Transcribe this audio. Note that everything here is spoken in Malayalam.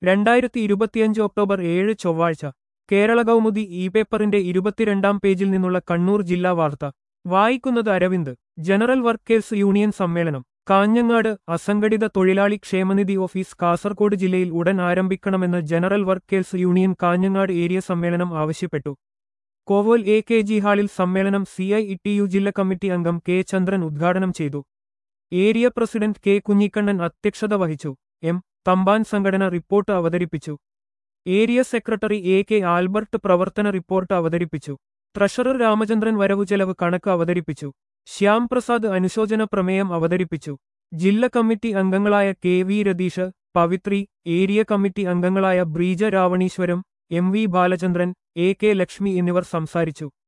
രണ്ടായിരത്തി ഇരുപത്തിയഞ്ച് ഒക്ടോബർ ഏഴ് ചൊവ്വാഴ്ച കേരള കൗമുദി ഇ പേപ്പറിന്റെ ഇരുപത്തിരണ്ടാം പേജിൽ നിന്നുള്ള കണ്ണൂർ ജില്ലാ വാർത്ത വായിക്കുന്നത് അരവിന്ദ് ജനറൽ വർക്കേഴ്സ് യൂണിയൻ സമ്മേളനം കാഞ്ഞങ്ങാട് അസംഘടിത തൊഴിലാളി ക്ഷേമനിധി ഓഫീസ് കാസർകോട് ജില്ലയിൽ ഉടൻ ആരംഭിക്കണമെന്ന് general workers union Kanhangad area സമ്മേളനം ആവശ്യപ്പെട്ടു കോവോൽ എ കെ ജി ഹാളിൽ സമ്മേളനം സി ഐ ടി യു ജില്ലാ കമ്മിറ്റി അംഗം കെ ചന്ദ്രൻ ഉദ്ഘാടനം ചെയ്തു ഏരിയ പ്രസിഡന്റ് കെ കുഞ്ഞിക്കണ്ണൻ അധ്യക്ഷത വഹിച്ചു എം തമ്പാൻ സംഘടന റിപ്പോർട്ട് അവതരിപ്പിച്ചു area secretary A K Albert പ്രവർത്തന റിപ്പോർട്ട് അവതരിപ്പിച്ചു ട്രഷറർ രാമചന്ദ്രൻ വരവു ചെലവ് കണക്ക് അവതരിപ്പിച്ചു ശ്യാം പ്രസാദ് അനുശോചന പ്രമേയം അവതരിപ്പിച്ചു ജില്ലാ കമ്മിറ്റി അംഗങ്ങളായ K V Ratheesh Pavithri area committee അംഗങ്ങളായ Breeja Ravaneeshwaram M V Balachandran A K Lakshmi എന്നിവർ സംസാരിച്ചു